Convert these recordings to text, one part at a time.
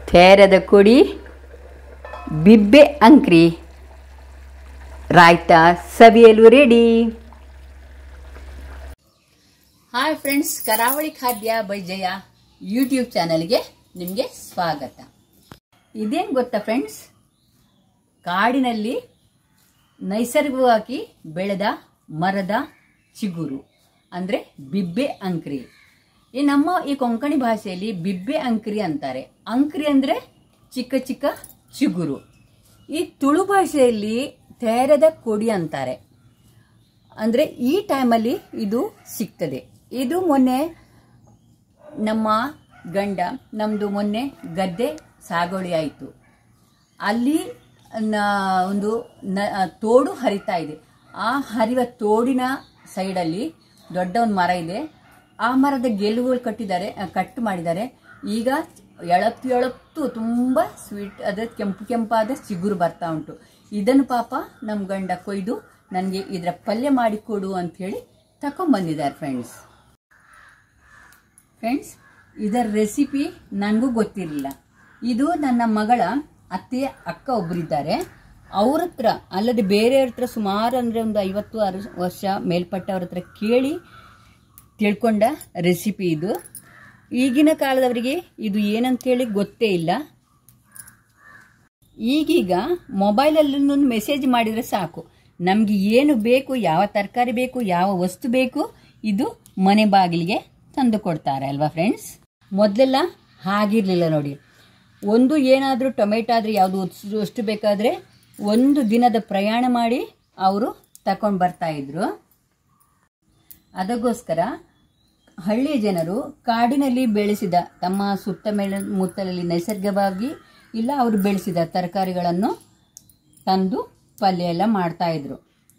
ಥೇರದ ಕೊಡಿ ಬಿಬ್ಬೆ ಅಂಕ್ರಿ ರಾಯ್ತ ಸವಿಯಲು ready hi friends ಕರಾವಳಿ ಖಾದ್ಯ ಬೈ ಜಯ ಯೂಟ್ಯೂಬ್ ಚಾನಲ್ಗೆ ನಿಮಗೆ ಸ್ವಾಗತ ಇದೇನು ಗೊತ್ತಾ ಫ್ರೆಂಡ್ಸ್ ಕಾಡಿನಲ್ಲಿ ನೈಸರ್ಗಿಕವಾಗಿ ಬೆಳೆದ ಮರದ ಚಿಗುರು ಅಂದರೆ ಬಿಬ್ಬೆ ಅಂಕ್ರಿ ಈ ನಮ್ಮ ಈ ಕೊಂಕಣಿ ಭಾಷೆಯಲ್ಲಿ ಬಿಬ್ಬೆ ಅಂಕ್ರಿ ಅಂತಾರೆ ಅಂಕ್ರಿ ಅಂದರೆ ಚಿಕ್ಕ ಚಿಕ್ಕ ಚಿಗುರು ಈ ತುಳು ಭಾಷೆಯಲ್ಲಿ ತೇರದ ಕೊಡಿ ಅಂತಾರೆ ಅಂದರೆ ಈ ಟೈಮಲ್ಲಿ ಇದು ಸಿಗ್ತದೆ ಇದು ಮೊನ್ನೆ ನಮ್ಮ ಗಂಡ ನಮ್ಮದು ಮೊನ್ನೆ ಗದ್ದೆ ಸಾಗುವಳಿ ಆಯಿತು ಅಲ್ಲಿ ನ- ಒಂದು ನ ತೋಡು ಹರಿತಾ ಇದೆ ಆ ಹರಿವ ತೋಡಿನ ಸೈಡಲ್ಲಿ ದೊಡ್ಡ ಒಂದು ಮರ ಇದೆ ಆ ಮರದ ಗೆಲುವುಗಳು ಕಟ್ಟಿದ್ದಾರೆ ಆ, ಕಟ್ ಮಾಡಿದ್ದಾರೆ ಈಗ ಎಳತ್ತು ಎಳತ್ತು ತುಂಬ ಸ್ವೀಟ್ ಅದ ಕೆಂಪು ಕೆಂಪಾದ ಚಿಗುರು ಬರ್ತಾ ಉಂಟು ಇದನ್ನು ಪಾಪ ನಮ್ಮ ಗಂಡ ಕೊಯ್ದು ನನಗೆ ಇದರ ಪಲ್ಯ ಮಾಡಿಕೊಡು ಅಂಥೇಳಿ ತಗೊಂಬಂದಿದ್ದಾರೆ ಫ್ರೆಂಡ್ಸ್ ಫ್ರೆಂಡ್ಸ್ ಇದರ ರೆಸಿಪಿ ನನಗೂ ಗೊತ್ತಿರಲಿಲ್ಲ ಇದು ನನ್ನ ಮಗಳ ಅತ್ತೆಯ ಅಕ್ಕ ಒಬ್ಬರಿದ್ದಾರೆ ಅವ್ರ ಹತ್ರ ಅಲ್ಲದೆ ಬೇರೆಯವ್ರ ಹತ್ರ ಸುಮಾರು ಅಂದರೆ ಒಂದು ಐವತ್ತು ಅರ ವರ್ಷ ಮೇಲ್ಪಟ್ಟವ್ರ ಹತ್ರ ಕೇಳಿ ತಿಳ್ಕೊಂಡ ರೆಸಿಪಿ ಇದು ಈಗಿನ ಕಾಲದವರಿಗೆ ಇದು ಏನಂತೇಳಿ ಗೊತ್ತೇ ಇಲ್ಲ ಈಗೀಗ ಮೊಬೈಲಲ್ಲೂ ಮೆಸೇಜ್ ಮಾಡಿದರೆ ಸಾಕು ನಮಗೆ ಏನು ಬೇಕು ಯಾವ ತರಕಾರಿ ಬೇಕು ಯಾವ ವಸ್ತು ಬೇಕು ಇದು ಮನೆ ಬಾಗಿಲಿಗೆ ತಂದು ಕೊಡ್ತಾರೆ ಅಲ್ವಾ ಫ್ರೆಂಡ್ಸ್ ಮೊದಲೆಲ್ಲ ಹಾಗಿರಲಿಲ್ಲ ನೋಡಿ ಒಂದು ಏನಾದರೂ ಟೊಮೆಟೊ ಆದರೆ ಯಾವುದು ಅಷ್ಟು- ಅಷ್ಟು ಬೇಕಾದರೆ ಒಂದು ದಿನದ ಪ್ರಯಾಣ ಮಾಡಿ ಅವರು ತಕೊಂಡು ಬರ್ತಾ ಇದ್ರು ಅದಕ್ಕೋಸ್ಕರ ಹಳ್ಳಿಯ ಜನರು ಕಾಡಿನಲ್ಲಿ ಬೆಳೆಸಿದ ತಮ್ಮ ಸುತ್ತಮೇಲ ಮುತ್ತಲಲ್ಲಿ ನೈಸರ್ಗಿಕವಾಗಿ ಇಲ್ಲ ಅವರು ಬೆಳೆಸಿದ ತರಕಾರಿಗಳನ್ನು ತಂದು ಪಲ್ಯ ಎಲ್ಲ ಮಾಡ್ತಾ ಇದ್ರು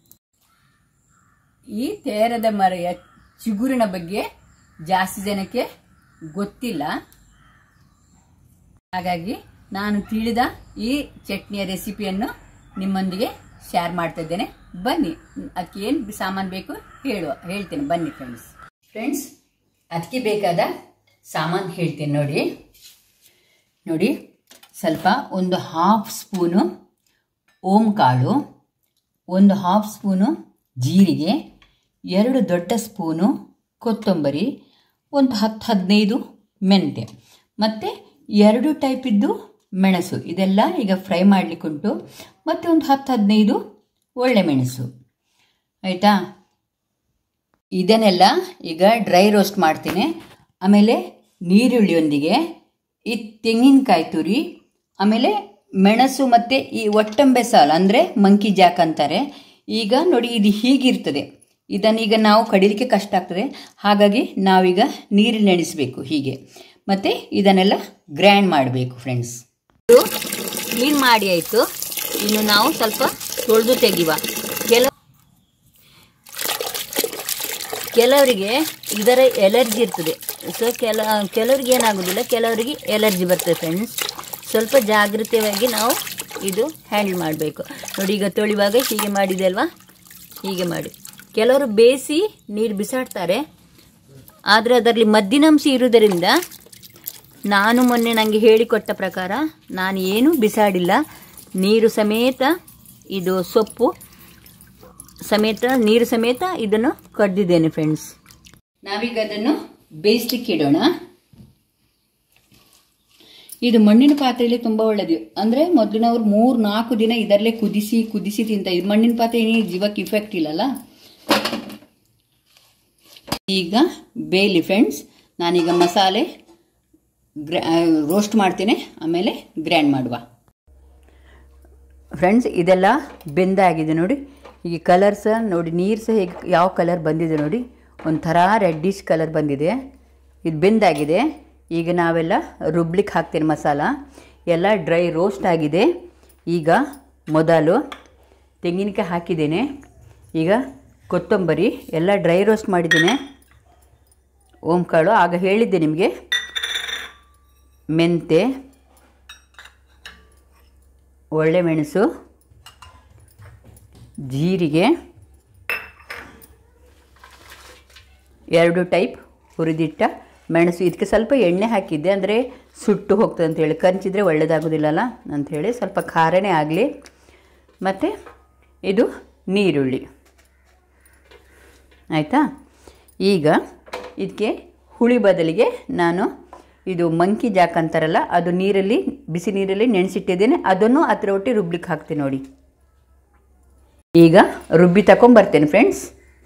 ಈ ತೇರದ ಮರೆಯ ಚಿಗುರಿನ ಬಗ್ಗೆ ಜಾಸ್ತಿ ಜನಕ್ಕೆ ಗೊತ್ತಿಲ್ಲ ಹಾಗಾಗಿ ನಾನು ತಿಳಿದ ಈ ಚಟ್ನಿಯ ರೆಸಿಪಿಯನ್ನು ನಿಮ್ಮೊಂದಿಗೆ ಶೇರ್ ಮಾಡ್ತಾ ಇದ್ದೇನೆ ಬನ್ನಿ ಅದಕ್ಕೆ ಏನು ಸಾಮಾನು ಬೇಕು ಹೇಳುವ ಹೇಳ್ತೇನೆ ಬನ್ನಿ ಫ್ರೆಂಡ್ಸ್ ಫ್ರೆಂಡ್ಸ್ ಅದಕ್ಕೆ ಬೇಕಾದ ಸಾಮಾನು ಹೇಳ್ತೇನೆ ನೋಡಿ ನೋಡಿ ಸ್ವಲ್ಪ ಒಂದು ಹಾಫ್ ಸ್ಪೂನು ಓಂ ಕಾಳು ಒಂದು ಹಾಫ್ ಸ್ಪೂನು ಜೀರಿಗೆ ಎರಡು ದೊಡ್ಡ ಸ್ಪೂನು ಕೊತ್ತಂಬರಿ ಒಂದು ಹತ್ತು ಹದಿನೈದು ಮೆಂತೆ ಮತ್ತು ಎರಡು ಟೈಪಿದ್ದು ಮೆಣಸು ಇದೆಲ್ಲ ಈಗ ಫ್ರೈ ಮಾಡಲಿಕ್ಕುಂಟು ಮತ್ತು ಒಂದು ಹತ್ತು ಹದಿನೈದು ಒಳ್ಳೆ ಮೆಣಸು ಆಯಿತಾ ಇದನ್ನೆಲ್ಲ ಈಗ ಡ್ರೈ ರೋಸ್ಟ್ ಮಾಡ್ತೀನಿ ಆಮೇಲೆ ನೀರುಳ್ಳಿಯೊಂದಿಗೆ ಈ ತೆಂಗಿನಕಾಯಿ ತುರಿ ಆಮೇಲೆ ಮೆಣಸು ಮತ್ತು ಈ ಒಟ್ಟಂಬೆ ಸಾಲು ಅಂದರೆ ಮಂಕಿ ಜಾಕ್ ಅಂತಾರೆ ಈಗ ನೋಡಿ ಇದು ಹೀಗಿರ್ತದೆ ಇದನ್ನೀಗ ನಾವು ಕಡಿಲಿಕ್ಕೆ ಕಷ್ಟ ಆಗ್ತದೆ ಹಾಗಾಗಿ ನಾವೀಗ ನೀರಲ್ಲಿ ನೆನೆಸಬೇಕು ಹೀಗೆ ಮತ್ತು ಇದನ್ನೆಲ್ಲ ಗ್ರ್ಯಾಂಡ್ ಮಾಡಬೇಕು ಫ್ರೆಂಡ್ಸ್ ಕ್ಲೀನ್ ಮಾಡಿ ಆಯಿತು ಇನ್ನು ನಾವು ಸ್ವಲ್ಪ ತೊಳೆದು ತೆಗಿವ ಕೆಲ ಕೆಲವರಿಗೆ ಇದರ ಎಲರ್ಜಿ ಇರ್ತದೆ ಸೊ ಕೆಲ ಕೆಲವರಿಗೆ ಏನಾಗೋದಿಲ್ಲ ಕೆಲವರಿಗೆ ಎಲರ್ಜಿ ಬರ್ತದೆ ಫ್ರೆಂಡ್ಸ್ ಸ್ವಲ್ಪ ಜಾಗೃತಿಯಾಗಿ ನಾವು ಇದು ಹ್ಯಾಂಡಲ್ ಮಾಡಬೇಕು ನೋಡಿ ಈಗ ತೊಳಿವಾಗ ಹೀಗೆ ಮಾಡಿದೆ ಅಲ್ವಾ ಹೀಗೆ ಮಾಡಿ ಕೆಲವರು ಬೇಯಿಸಿ ನೀರು ಬಿಸಾಡ್ತಾರೆ ಆದರೆ ಅದರಲ್ಲಿ ಮದ್ದಿನಂಶ ಇರುವುದರಿಂದ ನಾನು ಮೊನ್ನೆ ನನಗೆ ಹೇಳಿಕೊಟ್ಟ ಪ್ರಕಾರ ನಾನು ಏನು ಬಿಸಾಡಿಲ್ಲ ನೀರು ಸಮೇತ ಇದು ಸೊಪ್ಪು ಸಮೇತ ನೀರು ಸಮೇತ ಇದನ್ನು ಕಡ್ದಿದ್ದೇನೆ ಫ್ರೆಂಡ್ಸ್ ನಾವೀಗ ಅದನ್ನು ಬೇಯಿಸ್ಲಿಕ್ಕೆ ಇಡೋಣ ಇದು ಮಣ್ಣಿನ ಪಾತ್ರೆಯಲ್ಲಿ ತುಂಬ ಒಳ್ಳೆಯದು ಅಂದರೆ ಮೊದಲಿನವ್ರು ಮೂರು ನಾಲ್ಕು ದಿನ ಇದರಲ್ಲೇ ಕುದಿಸಿ ಕುದಿಸಿ ತಿಂತ ಇದು ಮಣ್ಣಿನ ಪಾತ್ರೆ ಏನೇ ಜೀವಕ್ಕೆ ಇಫೆಕ್ಟ್ ಇಲ್ಲಲ್ಲ ಈಗ ಬೇಯಲಿ ಫ್ರೆಂಡ್ಸ್ ನಾನೀಗ ಮಸಾಲೆ ಗ್ರ್ಯಾ ರೋಸ್ಟ್ ಮಾಡ್ತೀನಿ ಆಮೇಲೆ ಗ್ರ್ಯಾಂಡ್ ಮಾಡುವ ಫ್ರೆಂಡ್ಸ್ ಇದೆಲ್ಲ ಬೆಂದಾಗಿದೆ ನೋಡಿ ಈಗ ಕಲರ್ ಸಹ ನೋಡಿ ನೀರು ಸಹ ಹೇಗೆ ಯಾವ ಕಲರ್ ಬಂದಿದೆ ನೋಡಿ ಒಂಥರ ರೆಡ್ಡಿಶ್ ಕಲರ್ ಬಂದಿದೆ ಇದು ಬೆಂದಾಗಿದೆ ಈಗ ನಾವೆಲ್ಲ ರುಬ್ಲಿಕ್ಕೆ ಹಾಕ್ತೇನೆ ಮಸಾಲ ಎಲ್ಲ ಡ್ರೈ ರೋಸ್ಟ್ ಆಗಿದೆ ಈಗ ಮೊದಲು ತೆಂಗಿನಕಾಯಿ ಹಾಕಿದ್ದೇನೆ ಈಗ ಕೊತ್ತಂಬರಿ ಎಲ್ಲ ಡ್ರೈ ರೋಸ್ಟ್ ಮಾಡಿದ್ದೇನೆ ಓಂ ಕಾಳು ಆಗ ಹೇಳಿದ್ದೆ ನಿಮಗೆ ಮೆಂತೆ ಒಳ್ಳೆ ಮೆಣಸು ಜೀರಿಗೆ ಎರಡು ಟೈಪ್ ಹುರಿದಿಟ್ಟ ಮೆಣಸು ಇದಕ್ಕೆ ಸ್ವಲ್ಪ ಎಣ್ಣೆ ಹಾಕಿದ್ದೆ ಅಂದರೆ ಸುಟ್ಟು ಹೋಗ್ತದೆ ಅಂತ ಹೇಳಿ ಕಂಚಿದ್ರೆ ಒಳ್ಳೆಯದಾಗೋದಿಲ್ಲಲ್ಲ ಅಂಥೇಳಿ ಸ್ವಲ್ಪ ಖಾರನೇ ಆಗಲಿ ಮತ್ತು ಇದು ನೀರುಳ್ಳಿ ಆಯಿತಾ ಈಗ ಇದಕ್ಕೆ ಹುಳಿ ಬದಲಿಗೆ ನಾನು ಇದು ಮಂಕಿ ಜಾಕ್ ಅಂತಾರಲ್ಲ ಅದು ನೀರಲ್ಲಿ ಬಿಸಿ ನೀರಲ್ಲಿ ನೆನೆಸಿಟ್ಟಿದ್ದೇನೆ ಅದನ್ನು ಅದರ ಒಟ್ಟಿಗೆ ರುಬ್ಲಿಕ್ಕೆ ಹಾಕ್ತೀನಿ ನೋಡಿ ಈಗ ರುಬ್ಬಿ ತಗೊಂಬರ್ತೇನೆ ಫ್ರೆಂಡ್ಸ್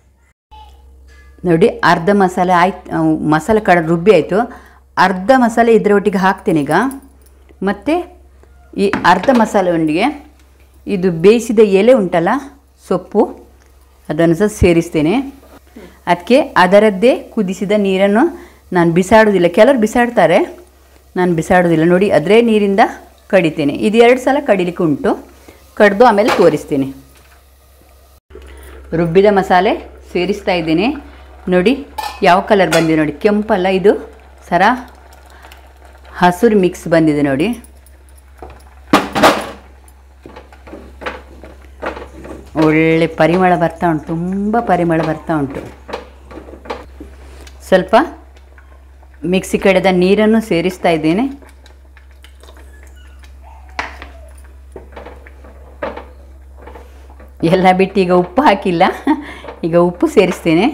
ನೋಡಿ ಅರ್ಧ ಮಸಾಲೆ ಆಯ್ತು ಮಸಾಲೆ ಕಡ ರುಬ್ಬಿ ಆಯಿತು ಅರ್ಧ ಮಸಾಲೆ ಇದರ ಒಟ್ಟಿಗೆ ಹಾಕ್ತೇನೆ ಈಗ ಮತ್ತು ಈ ಅರ್ಧ ಮಸಾಲೆ ಒಂದಿಗೆ ಇದು ಬೇಯಿಸಿದ ಎಲೆ ಉಂಟಲ್ಲ ಸೊಪ್ಪು ಅದನ್ನು ಸಹ ಸೇರಿಸ್ತೇನೆ ಅದಕ್ಕೆ ಅದರದ್ದೇ ಕುದಿಸಿದ ನೀರನ್ನು ನಾನು ಬಿಸಾಡೋದಿಲ್ಲ ಕೆಲವರು ಬಿಸಾಡ್ತಾರೆ ನಾನು ಬಿಸಾಡೋದಿಲ್ಲ ನೋಡಿ ಅದರೇ ನೀರಿಂದ ಕಡಿತೇನೆ ಇದು ಎರಡು ಸಲ ಕಡಿಲಿಕ್ಕೆ ಉಂಟು ಕಡ್ದು ಆಮೇಲೆ ತೋರಿಸ್ತೀನಿ ರುಬ್ಬಿದ ಮಸಾಲೆ ಸೇರಿಸ್ತಾ ಇದ್ದೀನಿ ನೋಡಿ ಯಾವ ಕಲರ್ ಬಂದಿದೆ ನೋಡಿ ಕೆಂಪಲ್ಲ ಇದು ಸರ ಹಸುರು ಮಿಕ್ಸ್ ಬಂದಿದೆ ನೋಡಿ ಒಳ್ಳೆ ಪರಿಮಳ ಬರ್ತಾ ಉಂಟು ತುಂಬ ಪರಿಮಳ ಬರ್ತಾ ಉಂಟು ಸ್ವಲ್ಪ ಮಿಕ್ಸಿ ಕಡೆದ ನೀರನ್ನು ಸೇರಿಸ್ತಾ ಇದ್ದೇನೆ ಎಲ್ಲ ಬಿಟ್ಟು ಈಗ ಉಪ್ಪು ಹಾಕಿಲ್ಲ ಈಗ ಉಪ್ಪು ಸೇರಿಸ್ತೇನೆ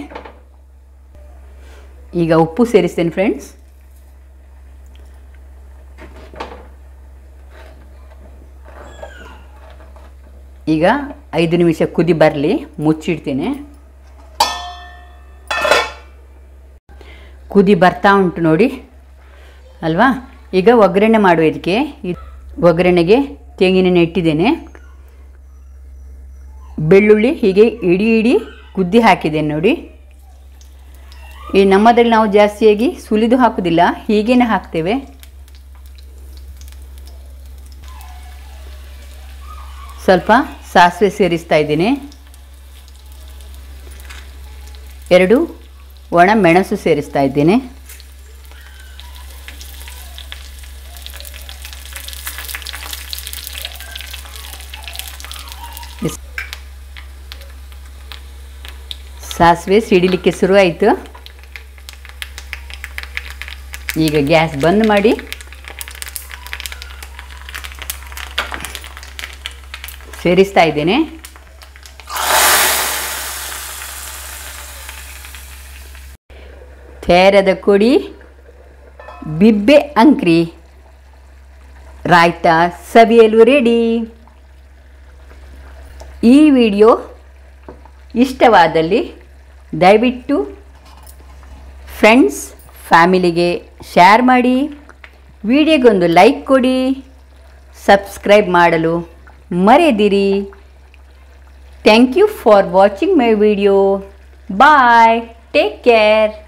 ಈಗ ಉಪ್ಪು ಸೇರಿಸ್ತೇನೆ ಫ್ರೆಂಡ್ಸ್ ಈಗ ಐದು ನಿಮಿಷ ಕುದಿ ಬರಲಿ ಮುಚ್ಚಿಡ್ತೇನೆ ಕುದಿ ಬರ್ತಾ ಉಂಟು ನೋಡಿ ಅಲ್ವಾ ಈಗ ಒಗ್ಗರಣೆ ಮಾಡುವ ಇದಕ್ಕೆ ಇದ್- ಒಗ್ಗರಣೆಗೆ ತೆಂಗಿನೆಣ್ಣೆ ಇಟ್ಟಿದ್ದೇನೆ ಬೆಳ್ಳುಳ್ಳಿ ಹೀಗೆ ಇಡೀ ಇಡೀ ಗುದ್ದಿ ಹಾಕಿದ್ದೇನೆ ನೋಡಿ ಈ ನಮ್ಮದ್ರಲ್ಲಿ ನಾವು ಜಾಸ್ತಿಯಾಗಿ ಸುಲಿದು ಹಾಕುವುದಿಲ್ಲ ಹೀಗೇನೆ ಹಾಕ್ತೇವೆ ಸ್ವಲ್ಪ ಸಾಸಿವೆ ಸೇರಿಸ್ತಾ ಇದ್ದೀನಿ ಎರಡು ಒಣ ಮೆಣಸು ಸೇರಿಸ್ತಾ ಇದ್ದೀನಿ ಇಸ್- ಸಾಸಿವೆ ಸಿಡಿಲಿಕ್ಕೆ ಶುರುವಾಯಿತು ಈಗ ಗ್ಯಾಸ್ ಬಂದ್ ಮಾಡಿ ಸೇರಿಸ್ತಾ ಇದ್ದೇನೆ ತೇರದ ಕೊಡಿ ಬಿಬ್ಬೆ ಅಂಕ್ರಿ ರಾಯ್ತ ಸವಿಯಲು ರೆಡಿ ಈ ವಿಡಿಯೋ ಇಷ್ಟವಾದಲ್ಲಿ ದಯವಿಟ್ಟು ಫ್ರೆಂಡ್ಸ್ ಫ್ಯಾಮಿಲಿಗೆ ಶೇರ್ ಮಾಡಿ ವಿಡಿಯೋಗೊಂದು ಲೈಕ್ ಕೊಡಿ ಸಬ್ಸ್ಕ್ರೈಬ್ ಮಾಡಲು ಮರೆಯದಿರಿ thank you for watching my video bye take care